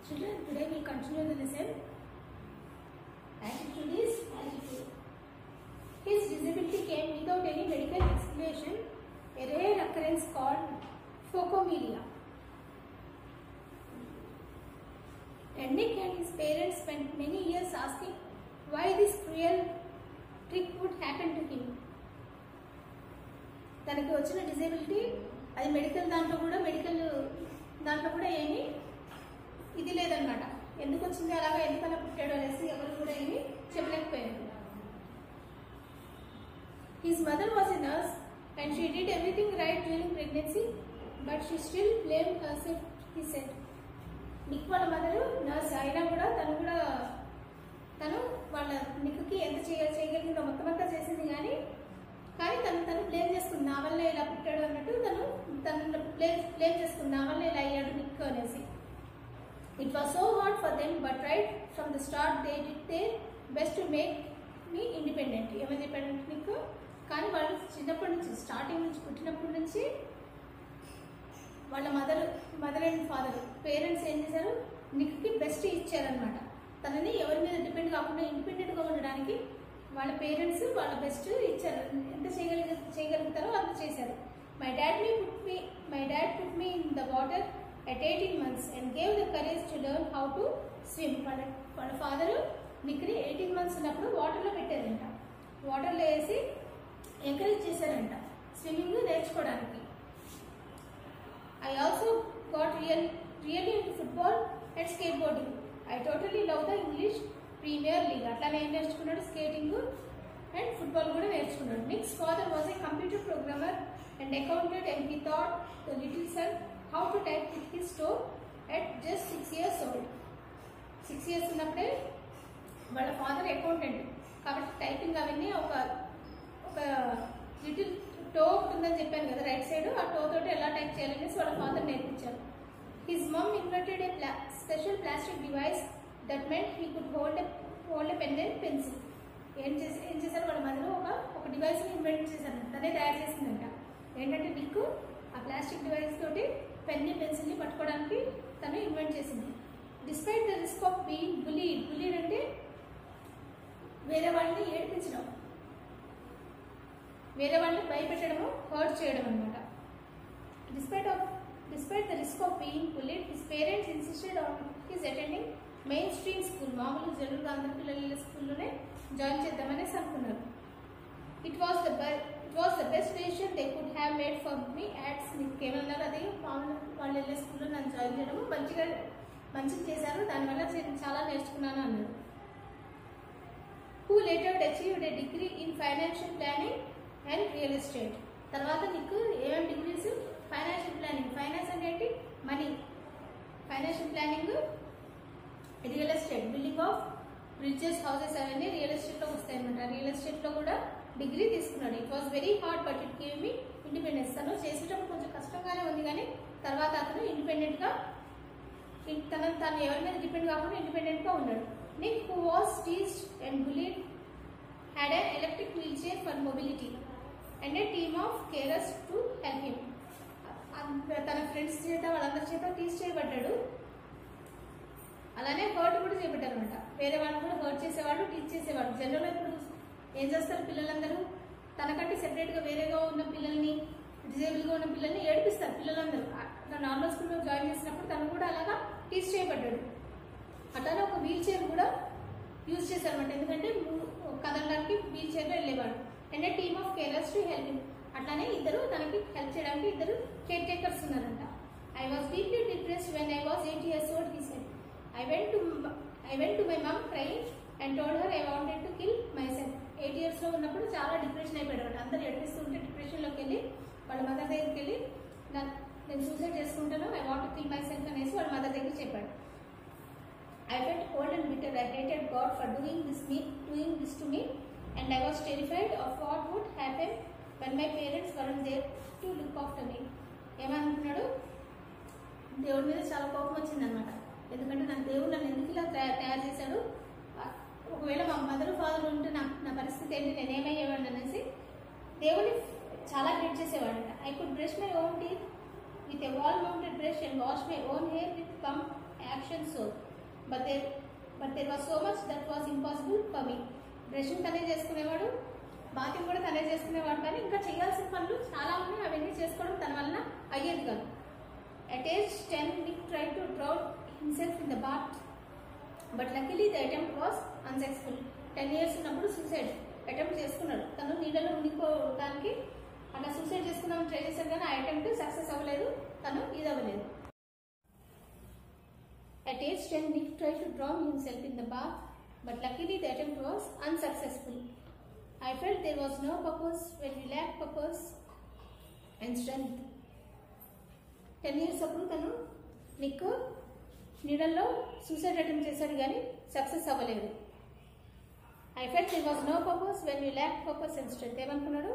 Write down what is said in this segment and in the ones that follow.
Children, today we continue the lesson. Attitude is attitude. His disability came without any medical explanation, a rare occurrence called phocomelia. And Nick and his parents spent many years asking why this cruel trick would happen to him. తనకి వచ్చిన disability అది medical దాంట్లో కూడా medical దాంట్లో కూడా ఏమీ ఇది లేదనమాట ఎందుకు వచ్చింది అలాగా ఎందుకు అలా పుట్టాడు అనేసి ఎవరు కూడా ఏమీ చెప్పలేకపోయారు his mother was a nurse and she did everything right during pregnancy but she still blame herself he said Nick వాళ్ళ మదర్ నర్స్ అయినా కూడా తను కూడా తను వాళ్ళ నిక్కి ఎంత చేయ చేయగలిగిందో మొత్తం అంతా చేసింది కానీ కానీ తను తను బ్లేమ్ చేసుకుంది నా వల్ల ఇలా పుట్టాడు అన్నట్టు తను తను బ్లేమ్ బ్లేమ్ చేసుకుంది నా వల్ల ఇలా అయ్యాడు నిక్ అనేసి it was so hard for them but right from the start they did their best to make me independent ఏమని చెప్పాడు నీకు కానీ వాళ్ళు చిన్నప్పటి నుంచి స్టార్టింగ్ నుంచి పుట్టినప్పటి నుంచి వాళ్ళ mother mother and father parents ఏం చేశారు నిక్కి బెస్ట్ ఇచ్చారనమాట తనని ఎవరి మీద డిపెండ్ కాకుండా ఇండిపెండెంట్గా ఉండడానికి వాళ్ళ పేరెంట్స్ వాళ్ళ బెస్ట్ ఇచ్చారు ఎంత చేయగలిగ చేయగలుగుతారో అంత చేశారు my dad me put me my dad put me in the water at eighteen months and gave the courage to learn how to swim వాళ్ళ వాళ్ళ ఫాదరు నిక్ని ఎయిటీన్ మంత్స్ ఉన్నప్పుడు వాటర్లో పెట్టారంట వాటర్లో వేసి ఎంకరేజ్ చేశారంట స్విమ్మింగ్ నేర్చుకోవడానికి I also got real really in football and skateboarding I totally love the English Premier League అట్లానే ఏం నేర్చుకున్నాడు స్కేటింగ్ అండ్ ఫుట్బాల్ కూడా నేర్చుకున్నాడు Nick's father was a computer programmer and accountant and he thought the little son how to type with his store at just six years old six years ఉన్నప్పుడే వాళ్ళ father accountant కాబట్టి typing అవన్నీ ఒక ఒక little to ఉంటుందని చెప్పాను కదా right side ఆ టో తోటి ఎలా టైప్ చేయాలనేసి వాళ్ళ ఫాదర్ నేర్పించారు హిజ్ మమ్ ఇన్వర్టెడ్ ఏ ప్లా special plastic device that meant he could hold hold a pen and pencil ఏం చేసి ఏం చేశారు వాళ్ళ మదర్ ఒక ఒక డివైస్ని ఇన్వెంట్ చేశారు తనే తయారు చేసిందంట ఏంటంటే నీకు ఆ ప్లాస్టిక్ డివైస్ తోటి పెన్ని పెన్సిల్ని పట్టుకోవడానికి తను ఇన్వెంట్ చేసింది despite the risk of being bullied bullied అంటే వేరే వాళ్ళని ఏడిపించడం వేరే వాళ్ళని భయపెట్టడము హర్ట్ చేయడం అనమాట despite of despite the risk of being bullied his parents insisted on his attending mainstream school మామూలు జనరల్గా అందరి పిల్లల స్కూల్లోనే జాయిన్ చేద్దామనేసి అనుకున్నారు it was the it was the best decision they could have made for me adds మీకు ఏమన్నారు అది మామూలు వాళ్ళు వెళ్ళే స్కూల్లో నన్ను జాయిన్ చేయడము మంచిగా మంచిగా చేశారు దానివల్ల నేను చాలా నేర్చుకున్నాను అన్నారు who later achieved a degree in financial planning and real estate తర్వాత నీకు ఏమేమి డిగ్రీస్ ఫైనాన్షియల్ ప్లానింగ్ ఫైనాన్స్ అంటే ఏంటి money financial planning real estate building of bridges houses అవన్నీ రియల్ ఎస్టేట్లో వస్తాయి అనమాట రియల్ ఎస్టేట్లో కూడా డిగ్రీ తీసుకున్నాడు it was very hard but it gave me independence తను చేసేటప్పుడు కొంచెం కష్టంగానే ఉంది కానీ తర్వాత అతను ఇండిపెండెంట్గా తన తను ఎవరి మీద డిపెండ్ కాకుండా ఇండిపెండెంట్గా ఉన్నాడు Nick who was teased and bullied had an electric wheelchair for mobility and a team of carers to help him తన ఫ్రెండ్స్ చేత వాళ్ళందరి చేత టీస్ చేయబడ్డాడు అలానే హర్ట్ కూడా చేయబడ్డారు అనమాట వేరే వాళ్ళని కూడా హర్ట్ చేసేవాళ్ళు టీచ్ చేసేవాళ్ళు జనరల్గా ఇప్పుడు ఏం చేస్తారు పిల్లలందరూ తనకంటే సెపరేట్గా వేరేగా ఉన్న పిల్లల్ని డిజేబుల్గా ఉన్న పిల్లల్ని ఏడిపిస్తారు పిల్లలందరూ నార్మల్ స్కూల్లో జాయిన్ చేసినప్పుడు తను కూడా అలాగా టీచ్ చేయబడ్డాడు అట్లానే ఒక వీల్ చైర్ కూడా యూజ్ చేశారనమాట ఎందుకంటే కదలడానికి వీల్ చైర్లో వెళ్ళేవాడు and a team of carers to help him అట్లానే ఇద్దరు తనకి హెల్ప్ చేయడానికి ఇద్దరు కేర్ టేకర్స్ ఉన్నారంట I was deeply depressed when I was eight years old he said I went to I went to my mum crying and told her I wanted to kill myself eight ఇయర్స్లో ఉన్నప్పుడు చాలా depression అయిపోయాడు అందరు ఏడిపిస్తుంటే డిప్రెషన్లోకి వెళ్ళి వాళ్ళ mother దగ్గరికి వెళ్ళి నేను సూసైడ్ చేసుకుంటాను I want kill myself అనేసి వాళ్ళ మదర్ దగ్గర చెప్పాడు I felt cold and bitter. I hated God for doing this me, doing this to me, and I was terrified of what would happen when my parents weren't there to look after me. ఏమనుకున్నాడు దేవుడి మీద చాలా కోపం వచ్చిందనమాట ఎందుకంటే నాకు దేవుడు నన్ను ఎందుకు ఇలా తయారు చేశాడు ఒకవేళ మా మదర్ ఫాదర్ ఉంటే నా నా పరిస్థితి ఏంటి నేను ఏమయ్యేవాడిని అనేసి దేవుని చాలా హెడ్ చేసేవాడంట I could brush my own teeth with a wall mounted brush and wash my own hair with comb action so. But there, but there was so much that was impossible for me. Brushing తనే చేసుకునేవాడు bathing కూడా తనే చేసుకునేవాడు కానీ ఇంకా చేయాల్సిన పనులు చాలా ఉన్నాయి అవన్నీ చేసుకోవడం తన వలన అయ్యేది కాదు at age ten Nick try to drown himself in the bath but luckily the attempt was unsuccessful ten years ఉన్నప్పుడు సూసైడ్ అటెంప్ట్ చేసుకున్నాడు తను నీళ్ళలో మునిగిపోవడానికి అట్లా సూసైడ్ చేసుకుందామని ట్రై చేశాడు కానీ ఆ అటెంప్ట్ సక్సెస్ అవ్వలేదు తను ఇది అవ్వలేదు At age 10, Nick tried to drown himself in the bath, but luckily the attempt was unsuccessful. I felt there was no purpose when we lacked purpose and strength. Ten years అప్పుడు తను Nick నీడల్లో suicide attempt చేశాడు కానీ success అవ్వలేదు I felt there was no purpose when you lack purpose and strength ఏమనుకున్నాడు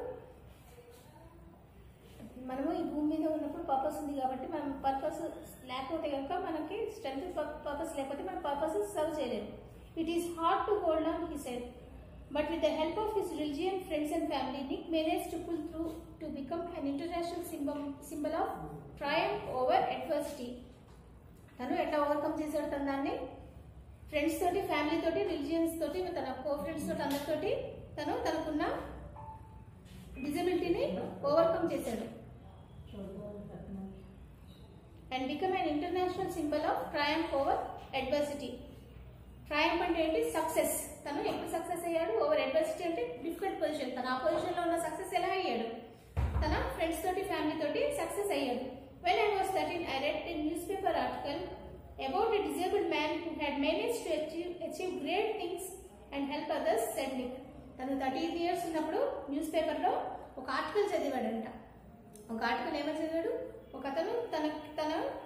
మనము ఈ భూమి మీద ఉన్నప్పుడు పర్పస్ ఉంది కాబట్టి మనం పర్పస్ లేకపోతే కనుక మనకి స్ట్రెంత్ పర్పస్ లేకపోతే మన పర్పస్ సర్వ్ చేయలేము it is hard to hold on he said but with the help of his religion friends and family Nick manage to pull through to become an international symbol symbol of trial over adversity తను ఎట్లా overcome చేశాడు తన దాన్ని friends తోటి family తోటి religions తోటి తన కో friends తోటి అందరితోటి తను తనకున్న డిజబిలిటీని ఓవర్కమ్ చేశాడు and become an international symbol of triumph over adversity triumph అంటే ఏంటి సక్సెస్ తను ఎప్పుడు సక్సెస్ అయ్యాడు ఓవర్ అడ్వర్సిటీ అంటే డిఫరెంట్ పొజిషన్ తన ఆ పొజిషన్ లో ఉన్న సక్సెస్ ఎలా అయ్యాడు తన ఫ్రెండ్స్ తోటి ఫ్యామిలీ తోటి సక్సెస్ అయ్యాడు when I was thirteen I read in newspaper article about a disabled man who had manage to achieve achieve great things and help others said Nick తను thirty years ఉన్నప్పుడు న్యూస్ పేపర్లో ఒక article చదివాడంట ఒక article ఏమని చదివాడు ఒక అతను తన తన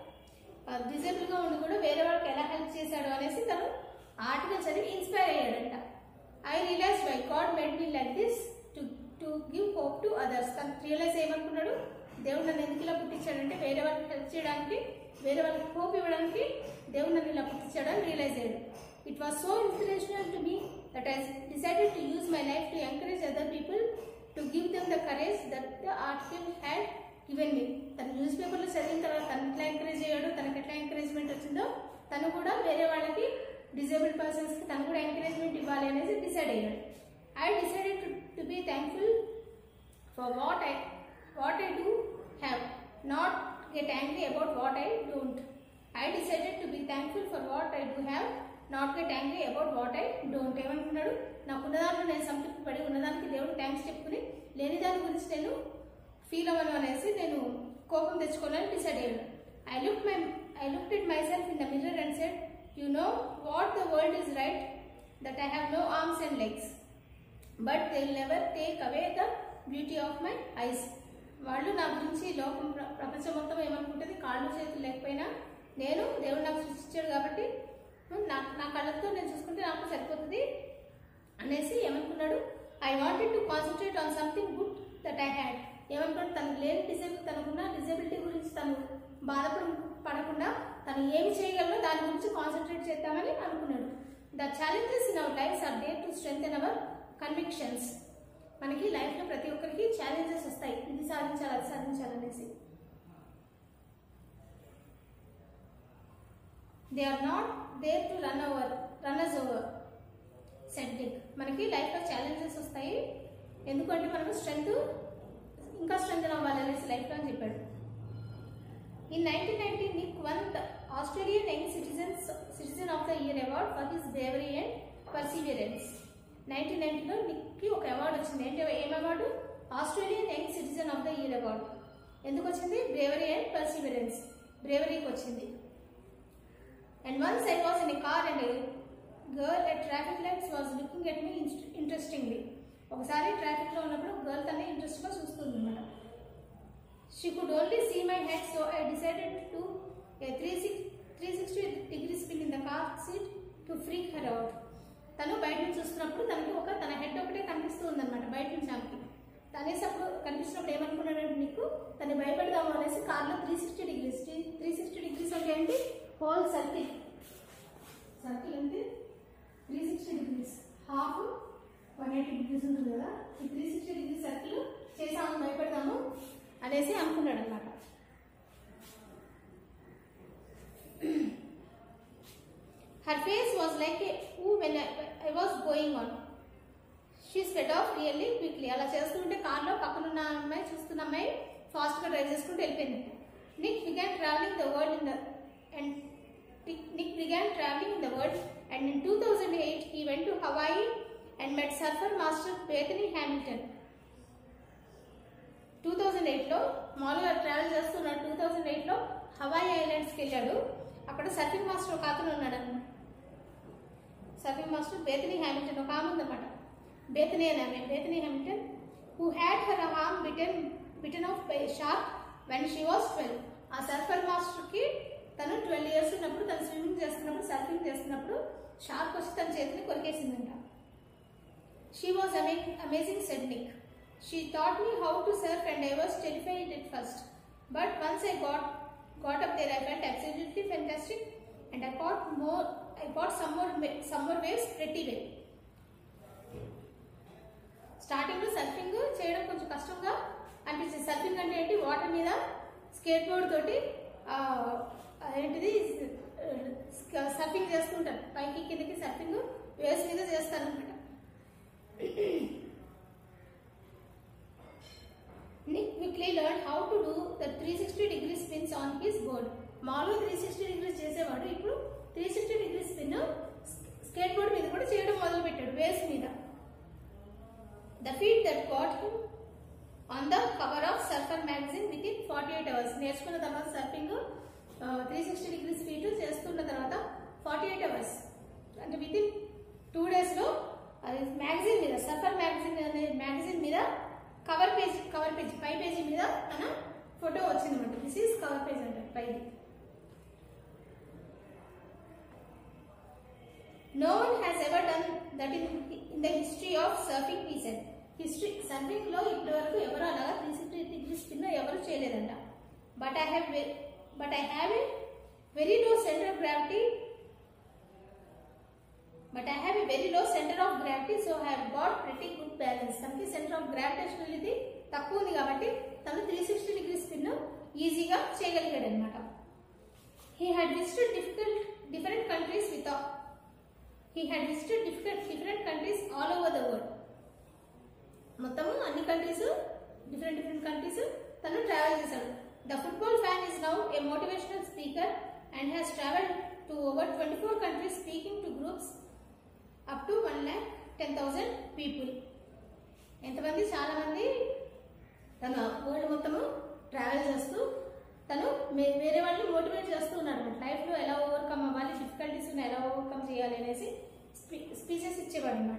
డిజేబుల్ గా ఉండి కూడా వేరే వాళ్ళకి ఎలా హెల్ప్ చేశాడు అనేసి తను ఆర్టికల్ చదివి ఇన్స్పైర్ అయ్యాడంట I realise why God made me like this to to give hope to others తను రియలైజ్ ఏమనుకున్నాడు దేవుడు నన్ను ఎందుకు ఇలా పుట్టించాడంటే వేరే వాళ్ళకి హెల్ప్ చేయడానికి వేరే వాళ్ళకి హోప్ ఇవ్వడానికి దేవుడు నన్ను ఇలా పుట్టించాడని రియలైజ్ అయ్యాడు it was so inspirational to me that I decided to use my life to encourage other people to give them the courage that the article had given me తన న్యూస్ పేపర్లో చదివిన తర్వాత తను ఎట్లా ఎంకరేజ్ అయ్యాడు తనకి ఎట్లా ఎంకరేజ్మెంట్ వచ్చిందో తను కూడా వేరే వాళ్ళకి డిజేబుల్డ్ పర్సన్స్కి తను కూడా ఎంకరేజ్మెంట్ ఇవ్వాలి అనేది డిసైడ్ అయ్యాడు I decided to to be thankful for what I what I do have not get angry about what I don't I decided to be thankful for what I do have not get angry about what I don't ఏమనుకున్నాడు నాకు ఉన్నదాంట్లో నేను సంతృప్తి పడి ఉన్నదానికి దేవుడు thanks చెప్పుకుని లేని దాని గురించి నేను ఫీల్ అవ్వను అనేసి నేను కోపం తెచ్చుకోవాలని డిసైడ్ అయ్యాను I look my I look it myself in the mirror and said you know what the world is right that I have no arms and legs but they will never take away the beauty of my eyes వాళ్ళు నా గురించి లోకం ప్ర- ప్రపంచం మొత్తం ఏమనుకుంటుంది కాళ్ళు చేతులు లేకపోయినా నేను దేవుడు నాకు సృష్టించాడు కాబట్టి నా నా కళ్ళతో నేను చూసుకుంటే నాకు సరిపోతుంది అనేసి ఏమనుకున్నాడు I wanted to concentrate on something good that I had ఏమనుకున్నాడు తనకు లేని డిజేబుల్ తనకున్న డిజేబిలిటీ గురించి తను బాధపడ పడకుండా తను ఏమి చేయగలనో దాని గురించి కాన్సన్ట్రేట్ చేద్దామని అనుకున్నాడు the challenges in our lives are there to strength our convictions మనకి లైఫ్లో ప్రతి ఒక్కరికి ఛాలెంజెస్ వస్తాయి ఇది సాధించాలి అది సాధించాలనేసి they are not there to run over run us over said Nick మనకి లైఫ్లో ఛాలెంజెస్ వస్తాయి ఎందుకంటే మనం స్ట్రెంగ్త్ ఇంకా స్ట్రెంగ్ అవ్వాలి అనేసి లైఫ్లో అని చెప్పాడు in nineteen ninety Nick won the Australian young citizens citizen of the year award for his bravery and perseverance nineteen నైన్టీలో నిక్కి ఒక అవార్డు వచ్చింది ఏంటి ఏం award Australian young citizen of the year award ఎందుకు వచ్చింది బ్రేవరీ అండ్ పర్సీవియరెన్స్ బ్రేవరీకి వచ్చింది And once I was in a car and a girl at traffic lights was looking at me inst- interestingly. ఒకసారి ట్రాఫిక్ లో ఉన్నప్పుడు girl తనే interest గా చూస్తుంది అనమాట she could only see my head so I decided to three six three sixty degree spin in the car seat to freak her out తను బయట నుంచి చూస్తున్నప్పుడు తనకి ఒక తన హెడ్ ఒకటే కనిపిస్తూ ఉందన్నమాట బయట నుంచి ఆమెకి అనేసి అప్పుడు కనిపించినప్పుడు ఏమనుకున్నాడంటే నీకు తను భయపడదాము అనేసి కార్లో three sixty degrees three sixty degrees అంటే ఏంటి హోల్ సర్కిల్ సర్కిల్ అంటే three sixty degrees half one eighty degrees ఉంటుంది కదా ఈ త్రీ సిక్స్టీ డిగ్రీ సర్కిల్ చేసాము భయపెడతాము అనేసి అనుకున్నాడు అనమాట Her face was like a ooh when I, I was going on. She sped off really quickly అలా చేస్తుంటే కార్లో పక్కనున్న అమ్మాయి చూస్తున్న అమ్మాయి ఫాస్ట్గా డ్రైవ్ చేసుకుంటూ వెళ్ళిపోయింది Nick began travelling the world in the and Nick began travelling in the world and in two thousand eight he went to Hawaii and met surfer master Bethany Hamilton two thousand ఎయిట్లో మామూలుగా travel చేస్తున్నాడు two thousand ఎయిట్లో Hawaii ఐలాండ్స్కి వెళ్ళాడు అక్కడ surfing master ఒక అతను ఉన్నాడు అనమాట సర్ఫింగ్ మాస్టర్ బేతనీ హ్యామిల్టన్ ఒక ఆమె ఉందన్నమాట బేతనీ అని ఆమె Bethany Hamilton who had her arm bitten bitten off by shark when she was twelve ఆ సర్ఫర్ మాస్టర్కి తను ట్వెల్వ్ ఇయర్స్ ఉన్నప్పుడు తను స్విమ్మింగ్ చేస్తున్నప్పుడు సర్ఫింగ్ చేస్తున్నప్పుడు షార్క్ వచ్చి తన చేతిని కొరికేసిందంట she was ama amazing said Nick she taught me how to surf and I was terrified at first but once I got got up there I felt absolutely fantastic and I got more I got some more some more waves pretty way starting లో surfing చేయడం కొంచెం కష్టంగా అనిపించింది surfing అంటే ఏంటి water మీద skate board తోటి ఆ, ఏంటిది సర్ఫింగ్ చేస్తుంటారు పైకి కిందకి సర్ఫింగ్ వేవ్స్ మీద చేస్తారు అనమాట Nick quickly learned how to do the 360 degree spins on his board. మామూలుగా త్రీ సిక్స్టీ డిగ్రీస్ చేసేవాడు ఇప్పుడు three sixty degree spin skateboard మీద కూడా చేయడం మొదలు పెట్టాడు వేవ్స్ మీద the feat that got him on the cover of surfer magazine within forty eight hours నేర్చుకున్న తర్వాత surfing three sixty degrees feat చేస్తున్న తర్వాత ఫార్టీ ఎయిట్ అవర్స్ అంటే విత్ ఇన్ టూ డేస్లో అది మ్యాగజైన్ మీద సఫర్ మ్యాగజైన్ అనే మ్యాగజైన్ మీద కవర్ పేజ్ కవర్ పేజ్ పై పేజీ మీద తన ఫోటో వచ్చిందన్నమాట దిస్ ఈస్ కవర్ పేజ్ అంటారు పైది No one has ever done that in, in the history of surfing, he said. History surfing లో ఇప్పటి వరకు ఎవరు అలాగా త్రీ సిక్స్టీ డిగ్రీ స్పిన్ ఎవరు చేయలేదంట but I have but I have a very low centre of gravity but I have a very low centre of gravity so I have got pretty good balance తనకి centre of gravitational ఇది తక్కువ ఉంది కాబట్టి తను three sixty degree spin ఈజీగా చేయగలిగాడు అనమాట he had visited difficult different countries with he had visited different different countries all over the world మొత్తము అన్ని కంట్రీస్ డిఫరెంట్ డిఫరెంట్ కంట్రీస్ తను ట్రావెల్ చేశాడు the football fan is now a motivational speaker and has travel to over twenty four countries speaking to groups up to one lakh ten thousand people ఎంతమంది చాలా మంది తన world మొత్తము travel చేస్తూ తను మే- వేరే వాళ్ళని మోటివేట్ చేస్తూ ఉన్నాడు అనమాట లైఫ్లో ఎలా ఓవర్కమ్ అవ్వాలి డిఫికల్టీస్ ఎలా ఓవర్కమ్ చేయాలి అనేసి స్పీచెస్ ఇచ్చేవాడు అనమాట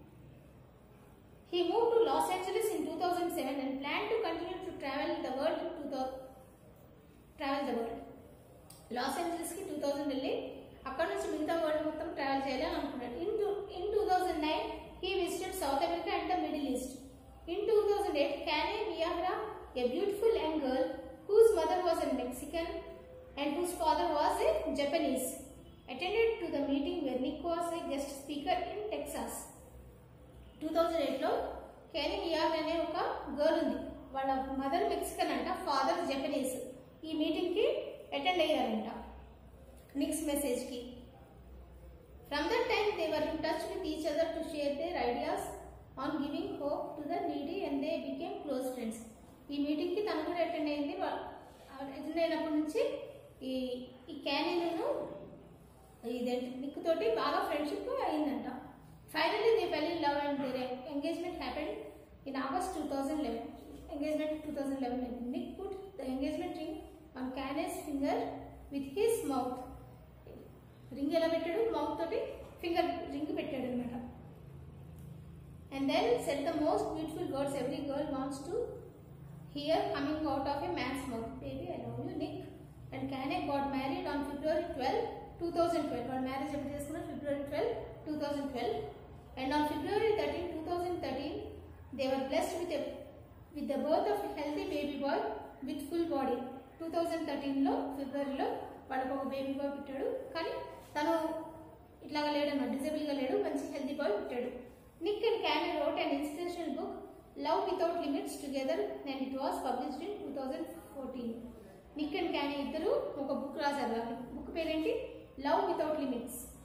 He moved to Los Angeles in 2007 and planned to continue to travel the world to the travel the world. Los Angeles కి టూ థౌజండ్ వెళ్ళి అక్కడ నుంచి మిగతా వరల్డ్ మొత్తం ట్రావెల్ చేయాలి అని అనుకున్నాడు in two in two thousand nine he visited South America and the Middle East in two thousand eight Kanae Miyahara a beautiful young girl whose mother was a Mexican and whose father was a Japanese attended to the meeting where Nick was a guest speaker in Texas two thousand ఎయిట్లో Kanae ఇయార్ అనే ఒక girl ఉంది వాళ్ళ mother Mexican అంట father Japanese ఈ మీటింగ్కి అటెండ్ అయ్యారంట నిక్స్ మెసేజ్కి from that time they were in touch with each other to share their ideas on giving hope to the needy and they became close friends ఈ మీటింగ్కి తను కూడా అటెండ్ అయింది అటెండ్ అయినప్పటి నుంచి ఈ ఈ క్యానీను ఇదేంటి నిక్ తోటి బాగా ఫ్రెండ్షిప్ అయిందంట finally they fell in love and their engagement happened in August two thousand eleven engagement two thousand eleven అయింది Nick put the engagement ring on Kanae's finger with his mouth ring ఎలా పెట్టాడు mouth తోటి finger ring పెట్టాడు అనమాట and then said the most beautiful words every girl wants to hear coming out of a man's mouth baby I love you Nick and Kanae got married on February twelve two thousand twelve వాళ్ళ marriage ఎప్పుడు చేసుకున్నారు February twelve two thousand twelve and on February thirteen two thousand thirteen they were blessed with with the birth of healthy baby boy with full body two thousand థర్టీన్లో ఫిబ్రవరిలో వాళ్ళకు ఒక baby bye పుట్టాడు కానీ తను ఇట్లాగా లేడు అన్నమాట డిజబుల్గా లేడు మంచి హెల్తీ బాయ్ పుట్టాడు Nick and Kanae wrote and inspirational book Love Without Limits together and it was published in two thousand fourteen Nick and Kanae ఇద్దరు ఒక బుక్ రాశారు ఆ బుక్ పేరేంటి లవ్ వితౌట్ లిమిట్స్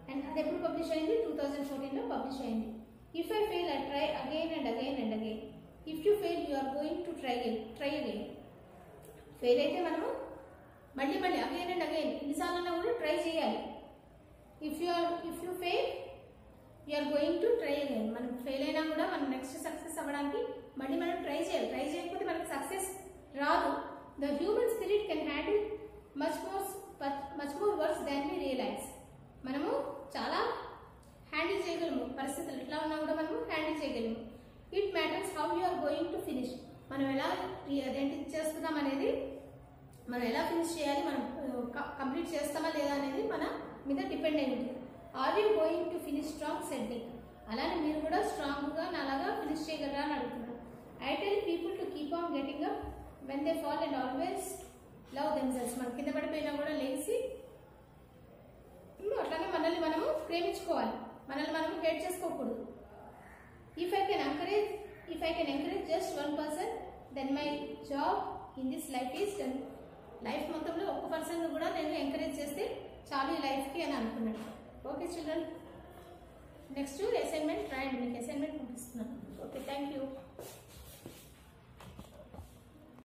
అండ్ అది ఎప్పుడు పబ్లిష్ అయింది two thousand ఫోర్టీన్లో publish అయింది if I fail I try again and again and again if you fail you are going to try try again fail అయితే మనము మళ్ళీ మళ్ళీ అగైన్ అండ్ అగైన్ ఎన్నిసార్లు కూడా ట్రై చేయాలి if you are if you fail you're going to try again మనం fail అయినా కూడా మనం నెక్స్ట్ సక్సెస్ అవ్వడానికి మళ్ళీ మనం ట్రై చేయాలి ట్రై చేయకపోతే మనకి సక్సెస్ రాదు the human spirit can handle much more much more works than we realise మనము చాలా హ్యాండిల్ చేయగలము పరిస్థితులు ఎట్లా ఉన్నా కూడా మనము హ్యాండిల్ చేయగలము it matters how you are going to finish మనం ఎలా అదేంటి చేస్తున్నాం అనేది మనం ఎలా ఫినిష్ చేయాలి మనం కంప్లీట్ చేస్తామా లేదా అనేది మన మీద డిపెండ్ అయి ఉంటుంది are you going to finish strong setting అలానే మీరు కూడా స్ట్రాంగ్గా నాలాగా ఫినిష్ చేయగలరా అని అడుగుతున్నాను I tell people to keep on getting up when they fall and always love themselves మనం కింద పడిపోయినా కూడా లేచి అట్లానే మనల్ని మనము ప్రేమించుకోవాలి మనల్ని మనము హేట్ చేసుకోకూడదు if I can encourage if I can encourage just one person then my job in this life is done life మొత్తంలో ఒక్క పర్సన్ కూడా నేను ఎంకరేజ్ చేస్తే చాలు ఈ లైఫ్కి అని అనుకున్నాను ఓకే చిల్డ్రన్ నెక్స్ట్ అసైన్మెంట్ రాయండి మీకు అసైన్మెంట్ పంపిస్తున్నాను ఓకే థ్యాంక్ యూ